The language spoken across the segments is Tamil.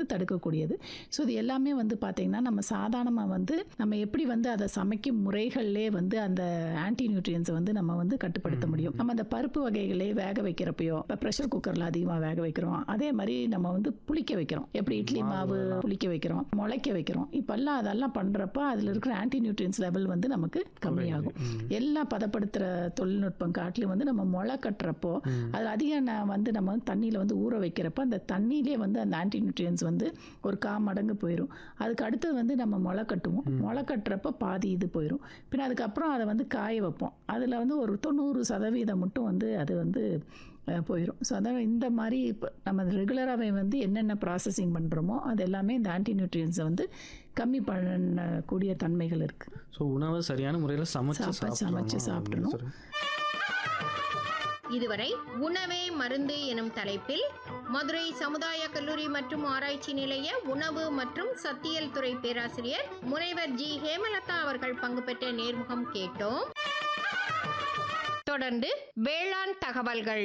தடுக்கக்கூடியது ஸோ இது எல்லாமே வந்து பார்த்தீங்கன்னா நம்ம சாதாரணமாக வந்து நம்ம எப்படி வந்து அதை சமைக்கும் முறைகள்லே வந்து அந்த ஆன்டி நியூட்ரியன்ஸை வந்து நம்ம வந்து கட்டுப்படுத்த முடியும் நம்ம அந்த பருப்பு வகைகளே வேக வைக்கிறப்பயோ இப்போ ப்ரெஷர் குக்கரில் அதிகமாக வேக வைக்கிறோம் அதே மாதிரி நம்ம வந்து புளிக்க வைக்கிறோம் எப்படி இட்லி மாவு புளிக்க வைக்கிறோம் முளைக்க வைக்கிறோம் இப்போல்லாம் அதெல்லாம் பண்ணுறப்ப அதில் இருக்கிற ஆன்டி நியூட்ரியன்ஸ் லெவல் வந்து நமக்கு கம்மியாகும் எல்லாம் பதப்படுத்துகிற தொழில்நுட்பம் காட்டிலும் வந்து நம்ம முளை கட்டுறப்போ அதில் அதிக ந- வந்து நம்ம வந்து தண்ணியில் வந்து ஊற வைக்கிறப்ப அந்த தண்ணியிலே வந்து அந்த ஆன்டி நியூட்ரியன்ஸ் வந்து ஒரு கா மடங்கு போயிடும் அதுக்கு அடுத்தது வந்து நம்ம முளை கட்டுவோம் முளை கட்டுறப்ப பாதி இது போயிடும் பின்ன அதுக்கப்புறம் அதை வந்து காய வைப்போம் அதில் வந்து ஒரு தொண்ணூறு சதவீதம் மட்டும் வந்து அது வந்து அஹ், போயிடும் ஸோ அதான் இந்த மாதிரி இப்போ நம்ம ரெகுலராகவே வந்து என்னென்ன ப்ராசஸிங் பண்ணுறோமோ அது எல்லாமே இந்த ஆன்டி நியூட்ரியன்ஸை வந்து கம்மி பண்ணக்கூடிய தன்மைகள் இருக்குது ஸோ உணவை சரியான முறையில் சமைச்சு சாப்பாடு சமைச்சு சாப்பிடணும் சாப்பிடணும். இதுவரை உணவே மருந்து எனும் தலைப்பில் மதுரை சமுதாய கல்லூரி மற்றும் ஆராய்ச்சி நிலைய உணவு மற்றும் சத்தியல் துறை பேராசிரியர் முனைவர் ஜி ஹேமலதா அவர்கள் பங்கு பெற்ற நேர்முகம் கேட்டோம் தொடர்ந்து வேளாண் தகவல்கள்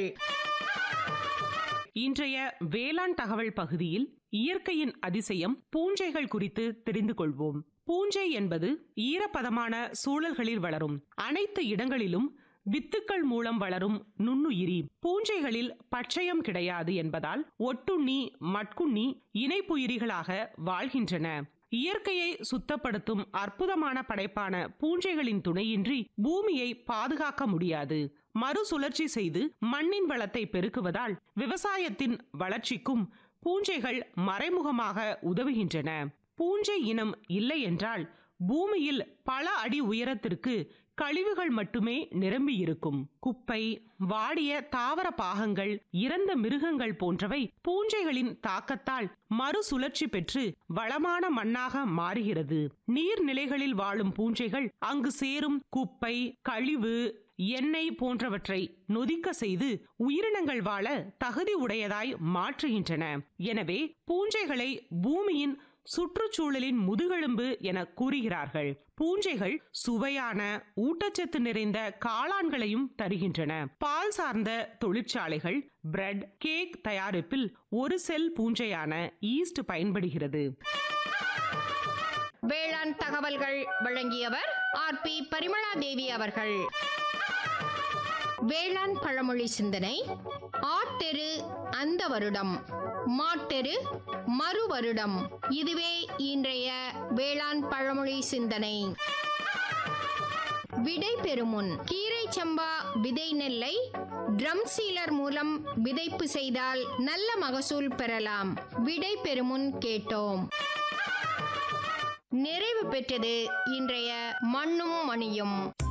இன்றைய வேளாண் தகவல் பகுதியில் இயற்கையின் அதிசயம் பூஞ்சைகள் குறித்து தெரிந்து கொள்வோம் பூஞ்சை என்பது ஈரப்பதமான சூழல்களில் வளரும் அனைத்து இடங்களிலும் வித்துக்கள் மூலம் வளரும் நுண்ணுயிரி பூஞ்சைகளில் பச்சையம் கிடையாது என்பதால் ஒட்டுண்ணி மட்குண்ணி இணைப்புயிரிகளாக வாழ்கின்றன இயற்கையை சுத்தப்படுத்தும் அற்புதமான படைப்பான பூஞ்சைகளின் துணையின்றி பூமியை பாதுகாக்க முடியாது மறுசுழற்சி செய்து மண்ணின் வளத்தை பெருக்குவதால் விவசாயத்தின் வளர்ச்சிக்கும் பூஞ்சைகள் மறைமுகமாக உதவுகின்றன பூஞ்சை இனம் இல்லை என்றால் பூமியில் பல அடி உயரத்திற்கு கழிவுகள் மட்டுமே நிரம்பி இருக்கும் குப்பை வாடிய தாவர பாகங்கள் இறந்த மிருகங்கள் போன்றவை பூஞ்சைகளின் தாக்கத்தால் மறுசுழற்சி பெற்று வளமான மண்ணாக மாறுகிறது நீர்நிலைகளில் வாழும் பூஞ்சைகள் அங்கு சேரும் குப்பை கழிவு எண்ணெய் போன்றவற்றை நொதிக்க செய்து உயிரினங்கள் வாழ தகுதி உடையதாய் மாற்றுகின்றன எனவே பூஞ்சைகளை பூமியின் சுற்றுச்சூழலின் முதுகெலும்பு என கூறுகிறார்கள் பூஞ்சைகள் சுவையான ஊட்டச்சத்து நிறைந்த காளான்களையும் தருகின்றன பால் சார்ந்த தொழிற்சாலைகள் பிரெட் கேக் தயாரிப்பில் ஒரு செல் பூஞ்சையான ஈஸ்ட் பயன்படுகிறது வேளாண் தகவல்கள் வழங்கியவர் ஆர் பி பரிமளா தேவி அவர்கள் வேளாண் பழமொழி சிந்தனை ஆட்டெரு அந்த வருடம் மாட்டெரு மறு வருடம் இதுவே இன்றைய வேளாண் பழமொழி சிந்தனை விடை பெறுமுன் கீரை சம்பா விதை நெல்லை ட்ரம் சீலர் மூலம் விதைப்பு செய்தால் நல்ல மகசூல் பெறலாம் விடை பெறுமுன் கேட்டோம் நிறைவு பெற்றது இன்றைய மண்ணும் மணியும்